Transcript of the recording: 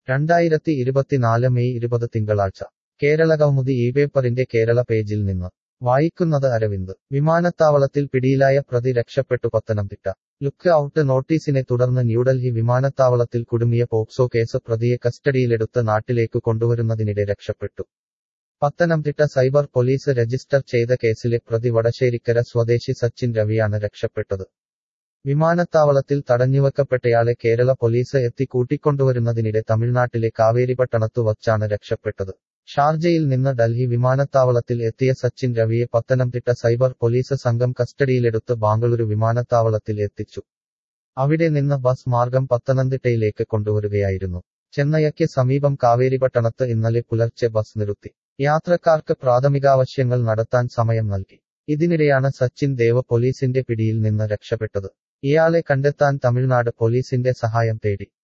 രണ്ടായിരത്തി ഇരുപത്തിനാല് മെയ് ഇരുപത് തിങ്കളാഴ്ച കേരള കൗമുദി ഈ പേപ്പറിന്റെ കേരള പേജിൽ നിന്ന് വായിക്കുന്നത് അരവിന്ദ് വിമാനത്താവളത്തിൽ പിടിയിലായ പ്രതി രക്ഷപ്പെട്ടു പത്തനംതിട്ട ലുക്ക് ഔട്ട് നോട്ടീസിനെ തുടർന്ന് ന്യൂഡൽഹി വിമാനത്താവളത്തിൽ കുടുങ്ങിയ പോക്സോ കേസ് പ്രതിയെ കസ്റ്റഡിയിലെടുത്ത് നാട്ടിലേക്ക് കൊണ്ടുവരുന്നതിനിടെ രക്ഷപ്പെട്ടു പത്തനംതിട്ട സൈബർ പോലീസ് രജിസ്റ്റർ ചെയ്ത കേസിലെ പ്രതി വടശ്ശേരിക്കര സ്വദേശി സച്ചിൻ രവിയാണ് രക്ഷപ്പെട്ടത് വിമാനത്താവളത്തിൽ തടഞ്ഞുവെക്കപ്പെട്ടയാളെ കേരള പോലീസ് എത്തി കൂട്ടിക്കൊണ്ടുവരുന്നതിനിടെ തമിഴ്നാട്ടിലെ കാവേരിപട്ടണത്തു വച്ചാണ് രക്ഷപ്പെട്ടത് ഷാർജയിൽ നിന്ന് ഡൽഹി വിമാനത്താവളത്തിൽ എത്തിയ സച്ചിൻ രവിയെ പത്തനംതിട്ട സൈബർ പോലീസ് സംഘം കസ്റ്റഡിയിലെടുത്ത് ബാംഗ്ലൂരു വിമാനത്താവളത്തിൽ എത്തിച്ചു അവിടെ നിന്ന് ബസ് മാർഗം പത്തനംതിട്ടയിലേക്ക് കൊണ്ടുവരികയായിരുന്നു ചെന്നൈയ്ക്ക് സമീപം കാവേരിപട്ടണത്ത് ഇന്നലെ പുലർച്ചെ ബസ് നിർത്തി യാത്രക്കാർക്ക് പ്രാഥമികാവശ്യങ്ങൾ നടത്താൻ സമയം നൽകി ഇതിനിടെയാണ് സച്ചിൻ ദേവ പോലീസിന്റെ പിടിയിൽ നിന്ന് രക്ഷപ്പെട്ടത് ഇയാളെ കണ്ടെത്താൻ തമിഴ്നാട് പോലീസിന്റെ സഹായം തേടി